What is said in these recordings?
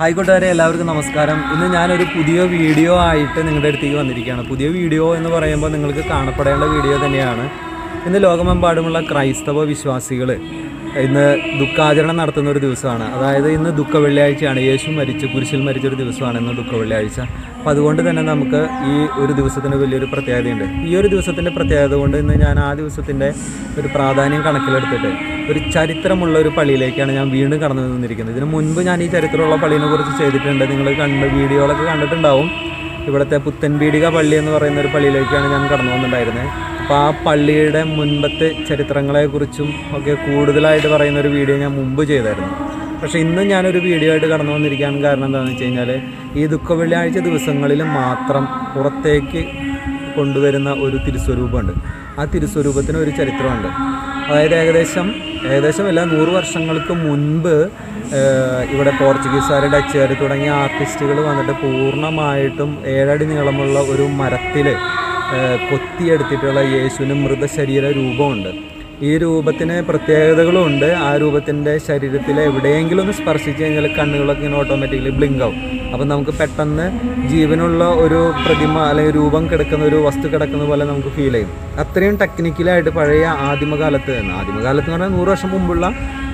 Hi കൂട്ടുകാരെ എല്ലാവർക്കും നമസ്കാരം ഇന്ന് ഞാനൊരു പുതിയ വീഡിയോ ആയിട്ട് നിങ്ങളുടെ അടുത്തേക്ക് വന്നിരിക്കുകയാണ് പുതിയ വീഡിയോ എന്ന് പറയുമ്പോൾ നിങ്ങൾക്ക് കാണപ്പെടേണ്ട വീഡിയോ തന്നെയാണ് ഇന്ന് ലോകമെമ്പാടുമുള്ള ക്രൈസ്തവ വിശ്വാസികൾ ഇന്ന് ദുഃഖാചരണം നടത്തുന്ന ഒരു ദിവസമാണ് അതായത് ഇന്ന് ദുഃഖ വെള്ളിയാഴ്ചയാണ് യേശു മരിച്ച് കുരിശിൽ മരിച്ചൊരു ദിവസമാണ് ഇന്ന് ദുഃഖ വെള്ളിയാഴ്ച അപ്പോൾ അതുകൊണ്ട് തന്നെ നമുക്ക് ഈ ഒരു ദിവസത്തിന് വലിയൊരു പ്രത്യേകതയുണ്ട് ഈ ഒരു ദിവസത്തിൻ്റെ പ്രത്യേകത കൊണ്ട് ഇന്ന് ഞാൻ ആ ദിവസത്തിൻ്റെ ഒരു പ്രാധാന്യം കണക്കിലെടുത്തിട്ട് ഒരു ചരിത്രമുള്ള ഒരു പള്ളിയിലേക്കാണ് ഞാൻ വീണ്ടും കടന്നു നിന്നിരിക്കുന്നത് ഇതിനു മുൻപ് ഞാൻ ഈ ചരിത്രമുള്ള പള്ളിനെ കുറിച്ച് ചെയ്തിട്ടുണ്ട് നിങ്ങൾ കണ്ട് വീഡിയോകളൊക്കെ കണ്ടിട്ടുണ്ടാവും ഇവിടുത്തെ പുത്തൻപീടിക പള്ളി എന്ന് പറയുന്ന ഒരു പള്ളിയിലേക്കാണ് ഞാൻ കടന്നു വന്നിട്ടുണ്ടായിരുന്നത് അപ്പോൾ ആ പള്ളിയുടെ മുൻപത്തെ ചരിത്രങ്ങളെക്കുറിച്ചും ഒക്കെ കൂടുതലായിട്ട് പറയുന്ന ഒരു വീഡിയോ ഞാൻ മുമ്പ് ചെയ്തായിരുന്നു പക്ഷേ ഇന്നും ഞാനൊരു വീഡിയോ ആയിട്ട് കടന്നു വന്നിരിക്കാൻ കാരണം എന്താണെന്ന് വെച്ച് കഴിഞ്ഞാൽ ഈ ദുഃഖ വെള്ളിയാഴ്ച ദിവസങ്ങളിൽ മാത്രം പുറത്തേക്ക് കൊണ്ടുവരുന്ന ഒരു തിരുസ്വരൂപമുണ്ട് ആ തിരുസ്വരൂപത്തിന് ഒരു ചരിത്രമുണ്ട് അതായത് ഏകദേശം ഏകദേശം അല്ല നൂറ് വർഷങ്ങൾക്ക് മുൻപ് ഏഹ്, ഇവിടെ പോർച്ചുഗീസുകാർ ഡച്ചുകാർ തുടങ്ങിയ ആർട്ടിസ്റ്റുകൾ വന്നിട്ട് പൂർണ്ണമായിട്ടും ഏഴടി നീളമുള്ള ഒരു മരത്തിൽ കൊത്തിയെടുത്തിട്ടുള്ള യേശുവിന് മൃതശരീര രൂപമുണ്ട് ഈ രൂപത്തിന് പ്രത്യേകതകളുണ്ട് ആ രൂപത്തിൻ്റെ ശരീരത്തിൽ എവിടെയെങ്കിലും ഒന്ന് സ്പർശിച്ച് കഴിഞ്ഞാൽ കണ്ണുകളൊക്കെ ഇങ്ങനെ ഓട്ടോമാറ്റിക്കലി ബ്ലിങ്ക് ആവും അപ്പം നമുക്ക് പെട്ടെന്ന് ജീവനുള്ള ഒരു പ്രതിമ അല്ലെങ്കിൽ രൂപം കിടക്കുന്ന ഒരു വസ്തു കിടക്കുന്ന പോലെ നമുക്ക് ഫീൽ ചെയ്യും അത്രയും ടെക്നിക്കലായിട്ട് പഴയ ആദിമകാലത്ത് തന്നെ ആദിമകാലത്ത് എന്ന് പറഞ്ഞാൽ നൂറ് വർഷം മുമ്പുള്ള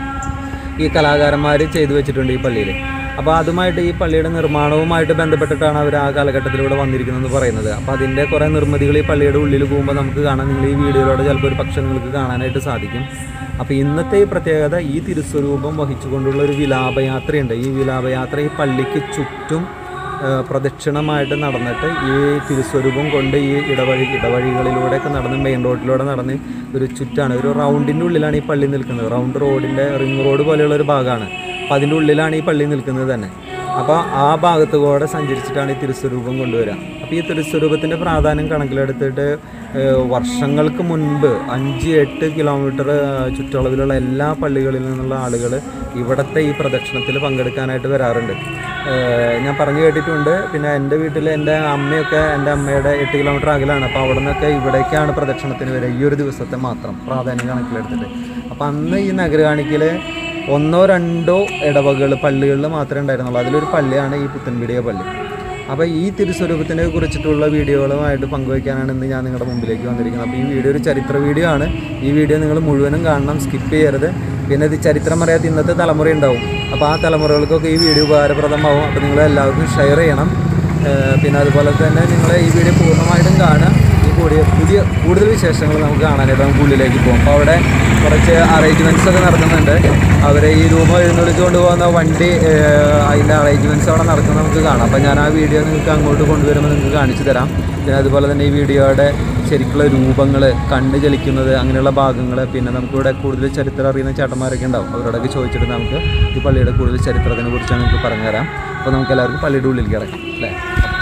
ഈ കലാകാരന്മാർ ചെയ്തു വെച്ചിട്ടുണ്ട് ഈ പള്ളിയിൽ അപ്പോൾ അതുമായിട്ട് ഈ പള്ളിയുടെ നിർമ്മാണവുമായിട്ട് ബന്ധപ്പെട്ടിട്ടാണ് അവർ ആ കാലഘട്ടത്തിലൂടെ വന്നിരിക്കുന്നതെന്ന് പറയുന്നത് അപ്പോൾ അതിൻ്റെ കുറേ നിർമ്മിതികൾ ഈ പള്ളിയുടെ ഉള്ളിൽ പോകുമ്പോൾ നമുക്ക് കാണാൻ നിങ്ങൾ ഈ വീഡിയോയിലൂടെ ചിലപ്പോൾ ഒരു പക്ഷേ നിങ്ങൾക്ക് കാണാനായിട്ട് സാധിക്കും അപ്പോൾ ഇന്നത്തെ ഈ പ്രത്യേകത ഈ തിരുസ്വരൂപം വഹിച്ചുകൊണ്ടുള്ള ഒരു വിലാപയാത്രയുണ്ട് ഈ വിലാപയാത്ര ഈ പള്ളിക്ക് ചുറ്റും ഏഹ് പ്രദക്ഷിണമായിട്ട് നടന്നിട്ട് ഈ തിരുസ്വരൂപം കൊണ്ട് ഈ ഇടവഴി ഇടവഴികളിലൂടെയൊക്കെ നടന്ന് മെയിൻ റോഡിലൂടെ നടന്ന് ഒരു ചുറ്റാണ് ഒരു റൗണ്ടിൻ്റെ ഉള്ളിലാണ് ഈ പള്ളി നിൽക്കുന്നത് റൗണ്ട് റോഡിൻ്റെ റിംഗ് റോഡ് പോലെയുള്ള ഒരു ഭാഗമാണ് അപ്പോൾ അതിൻ്റെ ഉള്ളിലാണ് ഈ പള്ളി നിൽക്കുന്നത് തന്നെ അപ്പോൾ ആ ഭാഗത്ത് കൂടെ സഞ്ചരിച്ചിട്ടാണ് ഈ തിരുസ്വരൂപം കൊണ്ടുവരിക അപ്പോൾ ഈ തിരുസ്വരൂപത്തിൻ്റെ പ്രാധാന്യം കണക്കിലെടുത്തിട്ട് ഏഹ് വർഷങ്ങൾക്ക് മുൻപ് അഞ്ച് എട്ട് കിലോമീറ്റർ ചുറ്റളവിലുള്ള എല്ലാ പള്ളികളിൽ നിന്നുള്ള ആളുകൾ ഇവിടുത്തെ ഈ പ്രദക്ഷിണത്തിൽ പങ്കെടുക്കാനായിട്ട് വരാറുണ്ട് ഏഹ് ഞാൻ പറഞ്ഞു കേട്ടിട്ടുണ്ട് പിന്നെ എൻ്റെ വീട്ടിൽ എൻ്റെ അമ്മയൊക്കെ എൻ്റെ അമ്മയുടെ എട്ട് കിലോമീറ്റർ അകലാണ് അപ്പോൾ അവിടെ നിന്നൊക്കെ ഇവിടേക്കാണ് പ്രദക്ഷിണത്തിന് വരിക ഈ ഒരു ദിവസത്തെ മാത്രം പ്രാധാന്യം കണക്കിലെടുത്തിട്ട് അപ്പോൾ അന്ന് ഈ നഗരകാണിക്കൽ ഒന്നോ രണ്ടോ ഇടവകൾ പള്ളികളിൽ മാത്രമേ ഉണ്ടായിരുന്നുള്ളൂ അതിലൊരു പള്ളിയാണ് ഈ പുത്തൻപീടിയ പള്ളി അപ്പോൾ ഈ തിരുസ്വരൂപത്തിനെ കുറിച്ചിട്ടുള്ള വീഡിയോകളുമായിട്ട് പങ്കുവയ്ക്കാനാണ് ഇന്ന് ഞാൻ നിങ്ങളുടെ മുമ്പിലേക്ക് വന്നിരിക്കുന്നത് അപ്പോൾ ഈ വീഡിയോ ഒരു ചരിത്ര വീഡിയോ ആണ് ഈ വീഡിയോ നിങ്ങൾ മുഴുവനും കാണണം സ്കിപ്പ് ചെയ്യരുത് പിന്നെ ഇത് ചരിത്രം അറിയാത്ത ഇന്നത്തെ തലമുറ ഉണ്ടാവും അപ്പോൾ ആ തലമുറകൾക്കൊക്കെ ഈ വീഡിയോ ഉപകാരപ്രദമാവും അപ്പോൾ നിങ്ങൾ എല്ലാവർക്കും ഷെയർ ചെയ്യണം ഏഹ് പിന്നെ അതുപോലെ തന്നെ നിങ്ങൾ ഈ വീഡിയോ പൂർണ്ണമായിട്ടും കാണുക ഈ കൂടിയ പുതിയ കൂടുതൽ വിശേഷങ്ങൾ നമുക്ക് കാണാനായിട്ട് നമുക്ക് ഉള്ളിലേക്ക് പോകും അപ്പോൾ അവിടെ കുറച്ച് അറേഞ്ച്മെൻറ്റ്സ് ഒക്കെ നടക്കുന്നുണ്ട് അവർ ഈ രൂപം എഴുന്നള്ളിച്ചുകൊണ്ട് പോകുന്ന വണ്ടി ഏഹ് അതിൻ്റെ അറേഞ്ച്മെൻറ്റ്സ് അവിടെ നടക്കുന്നത് നമുക്ക് കാണാം അപ്പോൾ ഞാൻ ആ വീഡിയോ നിങ്ങൾക്ക് അങ്ങോട്ട് കൊണ്ടുവരുമ്പോൾ നിങ്ങൾക്ക് കാണിച്ചു തരാം പിന്നെ അതുപോലെ തന്നെ ഈ വീഡിയോയുടെ ശരിക്കുള്ള രൂപങ്ങൾ കണ്ണ് ചലിക്കുന്നത് അങ്ങനെയുള്ള ഭാഗങ്ങൾ പിന്നെ നമുക്കിവിടെ കൂടുതൽ ചരിത്രം അറിയുന്ന ചേട്ടന്മാരൊക്കെ ഉണ്ടാവും അവരോടൊക്കെ ചോദിച്ചിട്ട് നമുക്ക് ഈ പള്ളിയുടെ കൂടുതൽ ചരിത്രത്തിനെ കുറിച്ച് നിങ്ങൾക്ക് പറഞ്ഞുതരാം അപ്പോൾ നമുക്ക് എല്ലാവർക്കും പള്ളിയുടെ ഉള്ളിലേക്ക് ഇറങ്ങാം അല്ലേ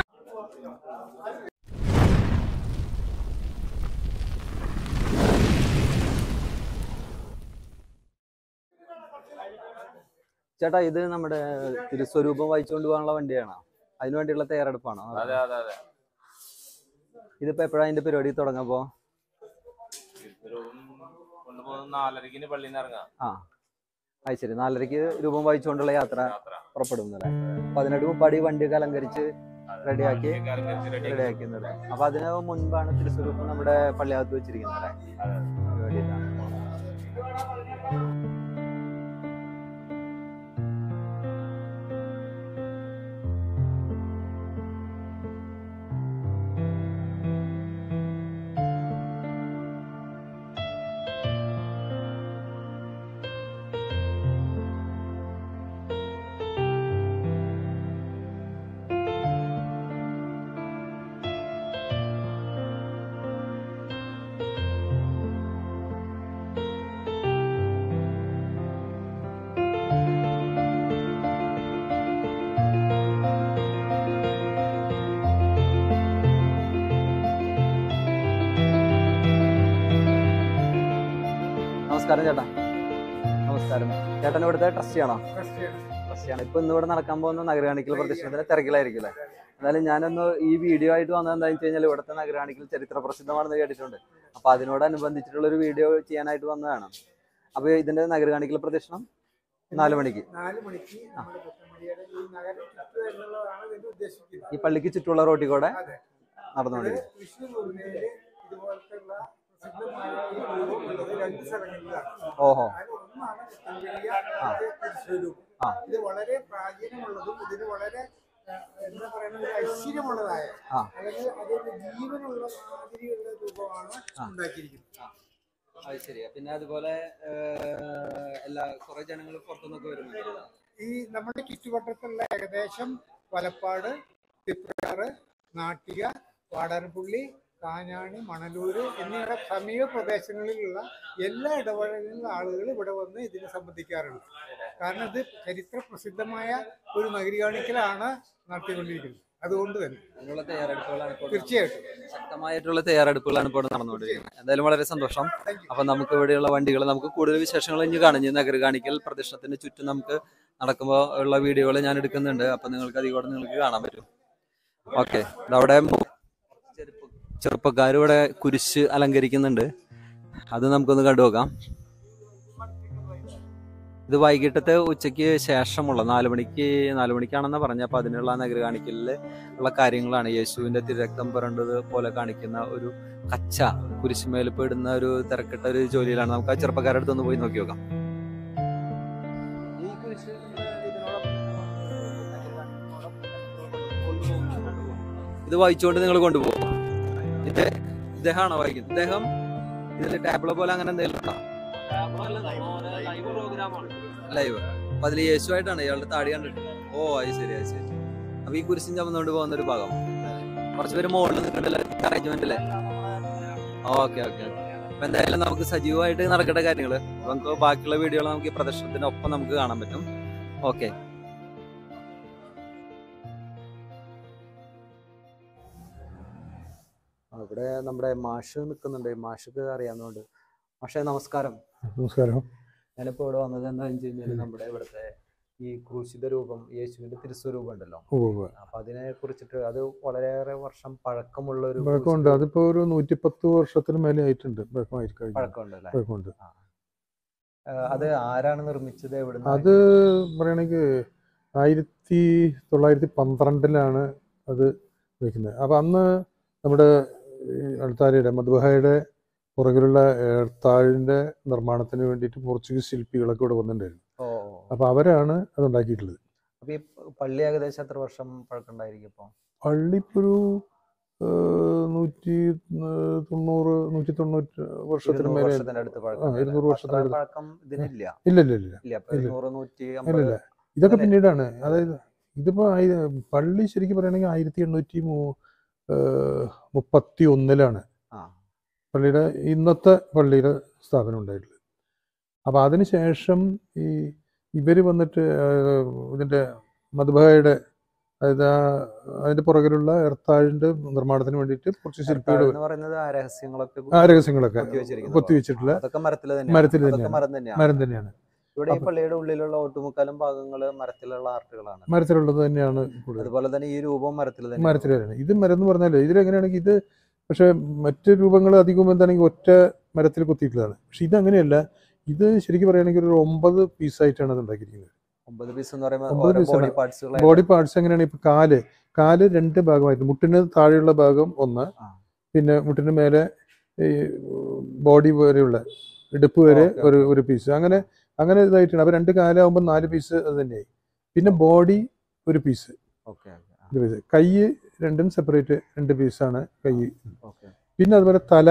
ചേട്ടാ ഇത് നമ്മുടെ തിരുസ്വരൂപം വഹിച്ചുകൊണ്ട് പോകാനുള്ള വണ്ടിയാണോ അതിനു വേണ്ടിയുള്ള തയ്യാറെടുപ്പാണോ അതെ അതെ അതെ ഇതിപ്പോ എപ്പോഴാ അതിന്റെ പരിപാടി തുടങ്ങപ്പോ രൂപം കൊണ്ടുപോകുന്ന നാലരക്കിന് പള്ളിയിൽ നിന്ന് ഇറങ്ങാം ആ അത് ശരി നാലരയ്ക്ക് രൂപം വഹിച്ചുകൊണ്ടുള്ള യാത്ര യാത്ര പുറപ്പെടുന്നല്ലേ പതിനെട്ട് മുപ്പാടി വണ്ടിയൊക്കെ അലങ്കരിച്ച് റെഡിയാക്കി വണ്ടിയൊക്കെ അലങ്കരിച്ച് ready ആക്കി. റെഡിയാക്കുന്നത് അപ്പൊ അതിന് മുൻപാണ് തിരുസ്വരൂപം നമ്മുടെ പള്ളിയകത്ത് വെച്ചിരിക്കുന്നത് അല്ലേ അതെ. അതിന് വേണ്ടിയിട്ടാണ് നമസ്കാരം ചേട്ടാ നമസ്കാരം ചേട്ടൻ ഇവിടുത്തെ ട്രസ്റ്റ് ആണോ ട്രസ്റ്റ് ആണ് ഇപ്പൊ ഇന്ന് ഇവിടെ നടക്കാൻ പോകുന്ന നഗരകാണിക്കൽ പ്രദർശനത്തിന്റെ തിരക്കിലായിരിക്കും അല്ലേ എന്നാലും ഞാനൊന്ന് ഈ വീഡിയോ ആയിട്ട് വന്നത് എന്താണെന്ന് വെച്ച് കഴിഞ്ഞാൽ ഇവിടുത്തെ നഗരാണിക്കൽ ചരിത്ര പ്രസിദ്ധമാണെന്ന് കേട്ടിട്ടുണ്ട് അപ്പൊ അതിനോടനുബന്ധിച്ചിട്ടുള്ള ഒരു വീഡിയോ ചെയ്യാനായിട്ട് വന്നതാണ് അപ്പൊ ഇതിന്റെ നഗരകാണിക്കൽ പ്രദർശനം നാല് മണിക്ക് നാല് മണിക്ക് നമ്മുടെ പുത്തൻപുഴ ഇന്ത്യയുടെ ഈ നഗരം ചുറ്റുക എന്നുള്ളതാണ് ഇതിന്റെ ഉദ്ദേശിക്കുന്നത് ഈ പള്ളിക്ക് ചുറ്റുള്ള റോട്ടിൽ കൂടെ അതെ നടന്നുകൊണ്ടിരിക്കും തൃശ്ശൂർ ജില്ലയില് ഇതുപോലത്തുള്ള പ്രസിദ്ധമായ ഈ രൂപം ഉള്ളത് രണ്ട് സ്ഥലങ്ങളിലാണ് ഓഹോ അതിൽ ഒന്നാണ് പുത്തൻപുരിയ, മറ്റേ തൃശ്ശൂരും ആ. ഇത് വളരെ പ്രാചീനമുള്ളതും ഇതിന് വളരെ ആ, എന്താ പറയുന്നത് ഒരു ഐശ്വര്യമുള്ളതായ ആ. അല്ലെങ്കിൽ അതൊരു ജീവനുള്ള മാതിരിയുള്ള രൂപമാണ് ഉണ്ടാക്കിയിരിക്കുന്നത് അത് ശരിയാ പിന്നെ അതുപോലെ എല്ലാ കുറെ ജനങ്ങൾ പുറത്തുനിന്നൊക്കെ വരുന്നുണ്ട് ഈ നമ്മുടെ ചുറ്റുവട്ടത്തുള്ള ഏകദേശം വലപ്പാട് തിപ്രയാറ് നാട്ടിക വാടാനപ്പള്ളി കാഞ്ഞാണി മണലൂര് എന്നിവയുടെ സമീപ പ്രദേശങ്ങളിലുള്ള എല്ലാ ഇടപഴകുന്ന ആളുകൾ ഇവിടെ വന്ന് ഇതിനെ സംബന്ധിക്കാറുണ്ട് കാരണം ഇത് ചരിത്ര പ്രസിദ്ധമായ ഒരു നഗരി കാണിക്കലാണ് നടത്തിക്കൊണ്ടിരിക്കുന്നത് അതുകൊണ്ട് തന്നെ അതിനുള്ള തയ്യാറെടുപ്പുകളാണ് ഇപ്പോൾ തീർച്ചയായിട്ടും ശക്തമായിട്ടുള്ള തയ്യാറെടുപ്പുകളാണ് ഇപ്പോൾ നടന്നുകൊണ്ടിരിക്കുന്നത് എന്തായാലും വളരെ സന്തോഷം അപ്പൊ നമുക്ക് ഇവിടെയുള്ള വണ്ടികൾ നമുക്ക് കൂടുതൽ വിശേഷങ്ങൾ ഇനി കാണും ഇനി നഗര കാണിക്കൽ പ്രദർശനത്തിന് ചുറ്റും നമുക്ക് നടക്കുമ്പോൾ ഉള്ള വീഡിയോകൾ ഞാൻ എടുക്കുന്നുണ്ട് അപ്പൊ നിങ്ങൾക്ക് അതിൽ കൂടെ നിങ്ങൾക്ക് കാണാൻ പറ്റും ഓക്കെ അവിടെ ചെറുപ്പക്കാർ ഇവിടെ കുരിശ് അലങ്കരിക്കുന്നുണ്ട് അത് നമുക്കൊന്ന് കണ്ടു നോക്കാം ഇത് വൈകിട്ടത്തെ ഉച്ചയ്ക്ക് ശേഷമുള്ള നാല് മണിക്ക് നാല് മണിക്കാണെന്ന് പറഞ്ഞ അപ്പൊ അതിനുള്ള നഗര കാണിക്കലിൽ ഉള്ള കാര്യങ്ങളാണ് യേശുവിന്റെ തിരക്തം പുരണ്ടത് പോലെ കാണിക്കുന്ന ഒരു കച്ച കുരിശുമേൽ പെടുന്ന ഒരു തിരക്കിട്ട ഒരു ജോലിയിലാണ് നമുക്ക് ആ ചെറുപ്പക്കാരുടെ അടുത്ത് ഒന്ന് പോയി നോക്കി നോക്കാം ഇത് വായിച്ചുകൊണ്ട് നിങ്ങൾ കൊണ്ടുപോകും ഇത് ഇദ്ദേഹമാണോ വായിക്കുന്നത് ഇദ്ദേഹം ഇതിൽ ടാബ്ലോ പോലെ അങ്ങനെ എന്തെങ്കിലും ഉണ്ടോ ലൈവ് അപ്പൊ അതിൽ യേശുവായിട്ടാണ് ഇയാളുടെ താടി കണ്ടിട്ട് ഓ അത് ശരി അത് ശരി അപ്പൊ ഈ കുരിശും ചുമന്നുകൊണ്ട് പോകുന്ന ഒരു ഭാഗം കുറച്ച് പേര് മുകളിൽ നിൽക്കണ്ടല്ലോ അറേഞ്ച്മെന്റ് അല്ലേ ഓക്കെ ഓക്കെ അപ്പൊ എന്തായാലും നമുക്ക് സജീവമായിട്ട് നടക്കേണ്ട കാര്യങ്ങള് അപ്പൊ നമുക്ക് ബാക്കിയുള്ള വീഡിയോകൾ നമുക്ക് ഈ പ്രദർശനത്തിനൊപ്പം നമുക്ക് കാണാൻ പറ്റും ഓക്കെ ഇവിടെ നമ്മുടെ മാഷ് നിൽക്കുന്നുണ്ട് മാഷക്ക് അറിയാവുന്നതുകൊണ്ട് മാഷേ നമസ്കാരം നമസ്കാരം ഞാനിപ്പോ ഇവിടെ വന്നത് എന്താണെന്ന് വെച്ച് കഴിഞ്ഞാൽ നമ്മുടെ ഇവിടുത്തെ ഈ ക്രൂശിത രൂപം യേശുവിന്റെ തിരുസ്വരൂപം ഉണ്ടല്ലോ ഓ ഓ. അപ്പൊ അതിനെ കുറിച്ചിട്ട് അത് വളരെയേറെ വർഷം പഴക്കമുള്ള ഒരു പഴക്കമുണ്ട് അതിപ്പോ ഒരു നൂറ്റിപ്പത്ത് വർഷത്തിന് മേലെ ആയിട്ടുണ്ട് പഴക്കമായി കഴിഞ്ഞു പഴക്കമുണ്ട് അല്ലേ പഴക്കമുണ്ട് അത് ആരാണ് നിർമ്മിച്ചത് എവിടെ അത് പറയണെങ്കിൽ ആയിരത്തി തൊള്ളായിരത്തി പന്ത്രണ്ടിലാണ് അത് വയ്ക്കുന്നത് അപ്പൊ അന്ന് നമ്മുടെ അൾത്താരയുടെ മധുബഹയുടെ പുറകിലുള്ള ഏർത്താഴിന്റെ നിർമ്മാണത്തിന് വേണ്ടിയിട്ട് പോർച്ചുഗീസ് ശില്പികളൊക്കെ ഇവിടെ വന്നിട്ടുണ്ടായിരുന്നു ഓ അപ്പൊ അവരാണ് അത് ഉണ്ടാക്കിയിട്ടുള്ളത് അപ്പൊ ഈ പള്ളി ഏകദേശം എത്ര വർഷം പഴക്കമുണ്ടായിരിക്കും ഇപ്പൊ പള്ളി ഇപ്പൊ ഒരു ഏഹ്, നൂറ്റി ഏഹ്, തൊണ്ണൂറ് നൂറ്റി തൊണ്ണൂറ്റി വർഷത്തിന് ഇരുന്നൂറ് മേലെ വർഷത്തിന്റെ അടുത്ത് പഴക്കം ആ, ഇരുന്നൂറ് അത്ര വർഷത്തിന്റെ അടുത്ത്. പഴക്കം ഇതിനില്ല ഇല്ല ഇല്ല ഇല്ല ഇല്ല അപ്പൊ ഇല്ല. ഇരുന്നൂറ് നൂറ്റി ഇല്ല അമ്പത് ഇല്ല ഇതൊക്കെ അല്ലേ? പിന്നീടാണ് അതായത് ഇതിപ്പോ ആയി- പള്ളി ശരിക്കും പറയുകയാണെങ്കിൽ ആയിരത്തി എണ്ണൂറ്റി മു- ഏഹ് മുപ്പത്തി ഒന്നിലാണ് ആ പള്ളിയുടെ ഇന്നത്തെ പള്ളിയുടെ സ്ഥാപനം ഉണ്ടായിട്ടുള്ളത് അപ്പൊ അതിനുശേഷം ഈ ഇവര് വന്നിട്ട് ഏഹ് ഇതിന്റെ മധുബായുടെ അതായത് ആ അതിന്റെ പുറകിലുള്ള എർത്താഴിന്റെ നിർമ്മാണത്തിന് വേണ്ടിയിട്ട് കുറച്ച് ശില്പികൾ എന്ന് പറയുന്നത് ആ രഹസ്യങ്ങളൊക്കെ ആ രഹസ്യങ്ങളൊക്കെ കൊത്തിവെച്ചിരിക്കുന്നത്. കൊത്തിവെച്ചിട്ടുള്ള അതൊക്കെ മരത്തിൽ തന്നെയാണ് മരത്തിൽ അതൊക്കെ തന്നെയാണ്. മരം തന്നെയാണ് മരം തന്നെയാണ് ഇവിടെ ഈ അപ്പൊ- പള്ളിയുടെ ഉള്ളിലുള്ള ഒട്ടുമുക്കാലും ഭാഗങ്ങള് മരത്തിലുള്ള ആർട്ടുകളാണ് മരത്തിലുള്ളത് തന്നെയാണ് കൂടുതൽ അതുപോലെ തന്നെ ഈ രൂപവും മരത്തിൽ തന്നെ മരത്തിൽ തന്നെയാണ് ഇത് മരം എന്ന് പറഞ്ഞാൽ ഇതിലെങ്ങനെയാണെങ്കിൽ ഇത് പക്ഷെ മറ്റ് രൂപങ്ങൾ അധികം എന്താണെങ്കിൽ ഒറ്റ മരത്തിൽ കുത്തിയിട്ടുള്ളതാണ് പക്ഷെ ഇത് അങ്ങനെയല്ല ഇത് ശരിക്കും പറയുകയാണെങ്കിൽ ഒരു ഒമ്പത് പീസായിട്ടാണ് അത് ഉണ്ടാക്കിയിരിക്കുന്നത് ഒമ്പത് പീസ് എന്ന് പറയുമ്പോൾ ഒമ്പത് ഓരോ piece ബോഡി ആണ്. പാർട്സുകൾ ബോഡി പാർട്സ് എങ്ങനെയാണ് ഇപ്പൊ കാല് കാല് രണ്ട് ഭാഗമായിട്ട് മുട്ടിന് താഴെയുള്ള ഭാഗം ഒന്ന് ആ. പിന്നെ മുട്ടിന് മേലെ ഈ ബോഡി വരെയുള്ള ഇടുപ്പ് വരെ ഓക്കേ, ഒരു ഒരു പീസ് അങ്ങനെ അങ്ങനെ ഇതായിട്ടാണ് അപ്പൊ രണ്ട് കാലാവുമ്പോൾ നാല് പീസ് അത് തന്നെയായി പിന്നെ ബോഡി ഒരു പീസ് ഓക്കെ ഒരു പീസ് കൈ രണ്ടും സെപ്പറേറ്റ് രണ്ട് പീസാണ് കൈ ഓക്കെ പിന്നെ അതുപോലെ തല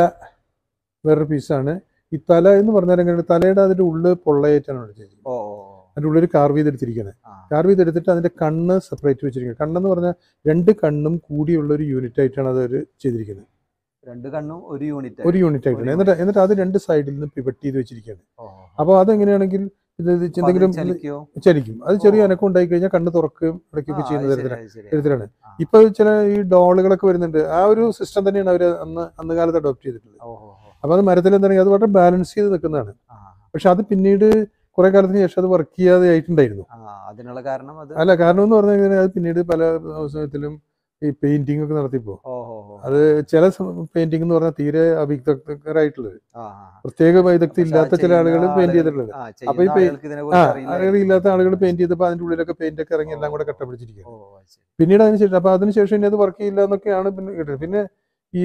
വേറൊരു പീസാണ് ഈ തല എന്ന് പറഞ്ഞാൽ എങ്ങനെയാണ് തലയുടെ അതിന്റെ ഉള്ളിൽ പൊള്ളയായിട്ടാണ് ഇവിടെ ചെയ്തിരിക്കുന്നത് ഓ ഓ, ഓ. അതിന്റെ ഉള്ളിൽ കാർവ് ചെയ്തെടുത്തിരിക്കുന്നത് ആ. കാർവ് ചെയ്തെടുത്തിട്ട് അതിന്റെ കണ്ണ് സെപ്പറേറ്റ് വെച്ചിരിക്കുന്നത് കണ്ണെന്ന് പറഞ്ഞാൽ രണ്ട് കണ്ണും കൂടിയുള്ള ഒരു യൂണിറ്റ് ആയിട്ടാണ് അത് അവര് ചെയ്തിരിക്കുന്നത് രണ്ട് കണ്ണും ഒരു യൂണിറ്റ് ഒരു യൂണിറ്റ് ആയിട്ടാണ് എന്നിട്ട് എന്നിട്ട് അത് രണ്ട് സൈഡിൽ നിന്ന് പിവറ്റ് ചെയ്ത് വെച്ചിരിക്കുകയാണ് ഓ അപ്പോൾ അതെങ്ങനെയാണെങ്കിൽ ഇത് ഇത് എന്തെങ്കിലും ചലിക്കോ ചലിക്കും അത് ചെറിയ ഓ. അനക്കം ഉണ്ടായി കഴിഞ്ഞാൽ കണ്ണ് തുറക്കുകയും ആ, അടയ്ക്കുകയൊക്കെ അത് ചെയ്യുന്ന ശരി, തരത്തിലാണ് അത് ശരി. തരത്തിലാണ് ആ. ഇപ്പൊ ചില ഈ ഡോളുകളൊക്കെ വരുന്നുണ്ട് ആ ഒരു സിസ്റ്റം തന്നെയാണ് അവർ അന്ന് അന്ന് കാലത്ത് അഡോപ്റ്റ് ചെയ്തിട്ടുള്ളത് ഓ, ഓ, ഓ. അപ്പൊ അത് മരത്തിൽ എന്താണെങ്കിൽ അത് വളരെ ബാലൻസ് ചെയ്ത് നിൽക്കുന്നതാണ് ആ, പക്ഷെ അത് പിന്നീട് കുറെ കാലത്തിന് ശേഷം അത് വർക്ക് ചെയ്യാതെ ആയിട്ടുണ്ടായിരുന്നു ആ, അതിനുള്ള കാരണം അത് അല്ല കാരണം എന്ന് പറഞ്ഞാൽ ഇങ്ങനെ അത് പിന്നീട് പല അവസരത്തിലും ഈ പെയിന്റിംഗ് ഒക്കെ നടത്തിയപ്പോ ഓ ഓ ഓ അത് ചില പെയിന്റിംഗ് എന്ന് പറഞ്ഞാൽ തീരെ അവിദഗ്ധരായിട്ടുള്ളത് ആ, ആ. പ്രത്യേക വൈദഗ്ധ്യം പക്ഷെ ഇല്ലാത്ത ചില ചെയ്യുന്ന ആളുകൾ പെയിന്റ് ആളുകൾ- ചെയ്തിട്ടുള്ളത് ആ, അപ്പൊ ഈ ചെയ്യുന്ന പെ- ആളുകൾക്ക് ആ ഇതിനെക്കുറിച്ച് അറിയില്ല. അറിയില്ലാത്ത ആളുകൾ പെയിന്റ് ചെയ്തപ്പോൾ അതിന്റെ ഉള്ളിലൊക്കെ പെയിന്റ് ഒക്കെ ഇറങ്ങി എല്ലാം കൂടെ കട്ടപിടിച്ചിരിക്കുക ഓ, അത് ശരി. പിന്നീട് അതിന് ശേഷം അപ്പൊ അതിനുശേഷം ഇനി അത് വർക്ക് ചെയ്യില്ല എന്നൊക്കെയാണ് പിന്നെ കേട്ടത് പിന്നെ ഈ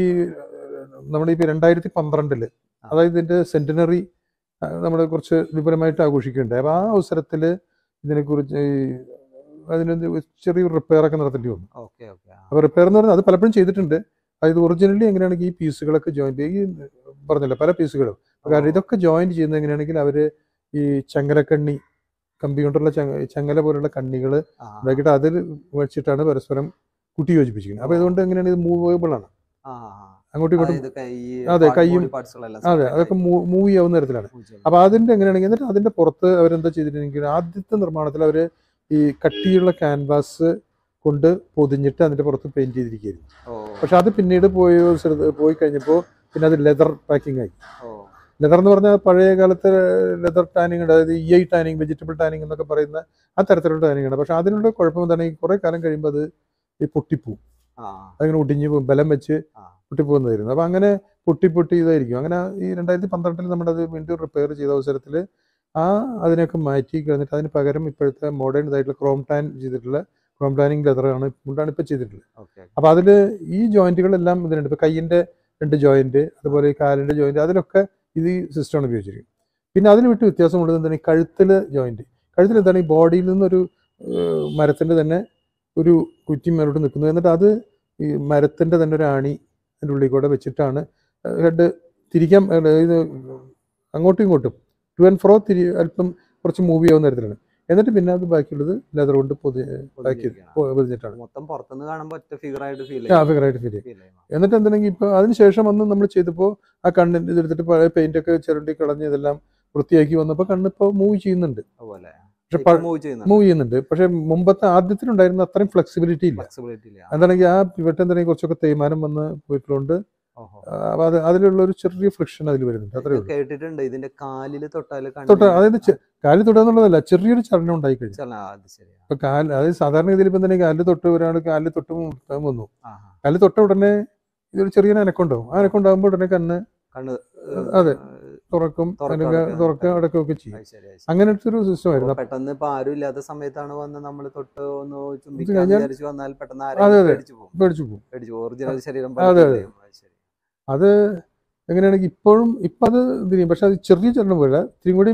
നമ്മുടെ ഈ രണ്ടായിരത്തി പന്ത്രണ്ടില് അതായത് ഇതിന്റെ സെന്റിനറി നമ്മൾ കുറച്ച് വിപുലമായിട്ട് ആഘോഷിക്കുകയുണ്ടായി അപ്പൊ ആ അവസരത്തിൽ ഇതിനെക്കുറിച്ച് ഈ അതിനൊരു ചെറിയൊരു റിപ്പയർ ഒക്കെ നടത്തേണ്ടി വന്നു ഓക്കെ ഓക്കെ ആ. അപ്പോൾ റിപ്പയർ എന്ന് പറഞ്ഞാൽ അത് പലപ്പോഴും ചെയ്തിട്ടുണ്ട് അതായത് ഒറിജിനലി എങ്ങനെയാണെങ്കിൽ ഈ പീസുകളൊക്കെ ജോയിന്റ് ഈ പറഞ്ഞില്ല പല പീസുകളും കാരണം ഇതൊക്കെ ജോയിന്റ് ചെയ്യുന്നത് എങ്ങനെയാണെങ്കിൽ അവര് ഈ ചങ്ങലക്കണ്ണി കമ്പി കൊണ്ടുള്ള ചങ്ങ ചങ്ങല പോലുള്ള കണ്ണികൾ ആ, ഉണ്ടാക്കിയിട്ട് അതിൽ വെച്ചിട്ടാണ് പരസ്പരം കൂട്ടി യോജിപ്പിച്ചിരിക്കുന്നത് അപ്പോൾ ഇതുകൊണ്ട് എങ്ങനെയാണ് ഇത് മൂവബിൾ ആണ് ആ, ആ. അങ്ങോട്ടും ഇങ്ങോട്ടും അതായത് കൈ അതെ, part- കൈയും- body parts കളെല്ലാം അതെ separate അതൊക്കെ ആയി. മൂവ് ചെയ്യാവുന്ന തരത്തിലാണ് move ചെയ്യും. അപ്പോൾ അതിന്റെ എങ്ങനെയാണെങ്കിൽ എന്നിട്ട് അതിന്റെ പുറത്ത് അവരെന്താ ചെയ്തിട്ടുണ്ടെങ്കിൽ ആദ്യത്തെ നിർമ്മാണത്തിൽ അവർ ഈ കട്ടിയുള്ള ക്യാൻവാസ് കൊണ്ട് പൊതിഞ്ഞിട്ട് അതിന്റെ പുറത്ത് പെയിന്റ് ചെയ്തിരിക്കുകയായിരുന്നു ഓ, പക്ഷെ അത് പിന്നീട് പോയി സ്ഥലത്ത് പോയി കഴിഞ്ഞപ്പോൾ പിന്നെ അത് ലെതർ പാക്കിംഗ് ആയി ഓ, ലെതർ എന്ന് പറഞ്ഞാൽ പഴയ കാലത്തെ ലെതർ ടാനിങ് അതായത് E I tanning vegetable tanning എന്നൊക്കെ പറയുന്ന ആ തരത്തിലുള്ള ടാനിങ് ആണ് പക്ഷെ അതിനുള്ള കുഴപ്പം എന്താണ് ഈ കുറെ കാലം കഴിയുമ്പോൾ അത് ഈ പൊട്ടിപ്പോവും ആ, അതിങ്ങനെ ഒടിഞ്ഞു പോകും ബലം വെച്ച് ആ. പൊട്ടിപ്പോകുന്നതായിരുന്നു അപ്പം അങ്ങനെ പൊട്ടി പൊട്ടി ഇതായിരിക്കും അങ്ങനെ ഈ രണ്ടായിരത്തി പന്ത്രണ്ടിൽ നമ്മളത് വീണ്ടും റിപ്പയർ ചെയ്ത അവസരത്തിൽ ആ അതിനെയൊക്കെ മാറ്റി കഴിഞ്ഞിട്ട് അതിന് പകരം ഇപ്പോഴത്തെ മോഡേൺ ഇതായിട്ടുള്ള ക്രോം ടാൻ ചെയ്തിട്ടുള്ള ക്രോം ടാനിങ് ലെതറാണ് കൊണ്ടാണ് ഇപ്പോൾ ചെയ്തിട്ടുള്ളത് ഓക്കെ അപ്പോൾ അതിൽ ഈ ജോയിന്റുകളെല്ലാം ഇതിനുണ്ട് ഇപ്പോൾ കയ്യിൻ്റെ രണ്ട് ജോയിന്റ് അതുപോലെ ഈ കാലിൻ്റെ ജോയിന്റ് അതിലൊക്കെ ഇത് ഈ സിസ്റ്റമാണ് ഉപയോഗിച്ചിരിക്കുന്നത് പിന്നെ അതിന് വിട്ട് വ്യത്യാസമുള്ളത് എന്താണ് ഈ കഴുത്തിൽ ജോയിന്റ് കഴുത്തിൽ എന്താണ് ഈ ബോഡിയിൽ നിന്നൊരു മരത്തിൻ്റെ തന്നെ ഒരു കുറ്റി മേലോട്ട് നിൽക്കുന്നത് എന്നിട്ട് അത് ഈ മരത്തിൻ്റെ തന്നെ ഒരു ആണി അതിൻ്റെ ഉള്ളിൽ കൂടെ വെച്ചിട്ടാണ് ഹെഡ് തിരിക്കാൻ ഏ, ഇത് അങ്ങോട്ടും ഇങ്ങോട്ടും ടു ആൻഡ് ഫ്രോ തിരി അല്പം കുറച്ച് മൂവ് ചെയ്യാവുന്ന തരത്തിലാണ് എന്നിട്ട് പിന്നെ അത് ബാക്കിയുള്ളത് ലെതർ കൊണ്ട് പൊതി ബാക്കി പൊതിഞ്ഞിട്ടാണ് മൊത്തം പുറത്തുനിന്ന് കാണുമ്പോൾ ഒറ്റ ഫിഗർ ആയിട്ട് ഫീൽ ആ ഫിഗറായിട്ട് ഫീൽ ചെയ്യും ഫീൽ ചെയ്യും എന്നിട്ട് എന്തെങ്കിൽ ഇപ്പോൾ അതിന് ശേഷം വന്ന് നമ്മൾ ചെയ്തപ്പോൾ ആ കണ്ണിൻ്റെ ഇതെടുത്തിട്ട് പഴയ പെയിന്റ് ഒക്കെ ചിരണ്ടി കളഞ്ഞ് ഇതെല്ലാം വൃത്തിയാക്കി വന്നപ്പോൾ കണ്ണിപ്പോൾ മൂവ് ചെയ്യുന്നുണ്ട് അതുപോലെ പക്ഷെ മൂവ് ചെയ്യുന്ന മൂവ് ചെയ്യുന്നുണ്ട് പക്ഷെ മുമ്പത്തെ ആദ്യത്തിലുണ്ടായിരുന്ന അത്രയും ഫ്ലെക്സിബിലിറ്റി ഇല്ല ഫ്ലെക്സിബിലിറ്റി ഇല്ല എന്താണെങ്കിൽ ആ പിവറ്റ് എന്തെങ്കിലും കുറച്ചൊക്കെ തേയ്മാനം വന്ന് പോയിട്ടുള്ളതുകൊണ്ട് ഓഹോ അപ്പോൾ അത് അതിലുള്ള ഒരു ചെറിയ ഫ്രിക്ഷൻ അതിൽ വരുന്നുണ്ട് അത്രേ ഇത് ഉള്ളൂ കേട്ടിട്ടുണ്ട് ഇതിന്റെ കാലില് തൊട്ടാല് തൊട്ട് അതായത് ചെ- കാലിൽ തൊടുക ചെറിയൊരു ചലനം ഉണ്ടായി കഴിഞ്ഞു ചല അത് ശരിയാ ഇപ്പൊ കാൽ അതായത് സാധാരണ ഇതിൽ ഇപ്പം തന്നെ കാലിൽ തൊട്ട് ഒരാൾ കാലിൽ തൊട്ട് മുട്ടാൻ വന്നു ആ കാലിൽ തൊട്ട ഉടനെ ഇതൊരു ചെറിയ അനക്കുണ്ടാവും ആ അനക്കുണ്ടാകുമ്പോൾ ഉടനെ കണ്ണ് കണ്ണ് അതെ. തുറക്കും തുറക്കും, അല്ലെങ്കിൽ അടയ്ക്കും. തുറക്കുക അടക്കുകയൊക്കെ ചെയ്യും അത് ശരി, അത് ശരി. അങ്ങനത്തെ ഒരു സിസ്റ്റം അപ്പൊ ആയിരുന്നു പെട്ടെന്ന് ഇപ്പൊ ആരും ഇല്ലാത്ത സമയത്താണ് വന്ന് നമ്മൾ തൊട്ട് ഒന്ന് ചുംബിക്കാൻ കഴിഞ്ഞാൽ- വിചാരിച്ചു വന്നാൽ പെട്ടെന്ന് അതെ, ആരെങ്കിലും അതെ. പേടിച്ചു പോകും പേടിച്ചു പോകും പേടിച്ചു ഒറിജിനൽ ശരീരം അതെ, അതെ. പോലെ അത് ശരി. അത് എങ്ങനെയാണെങ്കിൽ ഇപ്പോഴും ഇപ്പം അത് ഇത് ചെയ്യും പക്ഷെ അത് ചെറിയ ചലനം പോലെ ഇത്തിരി കൂടി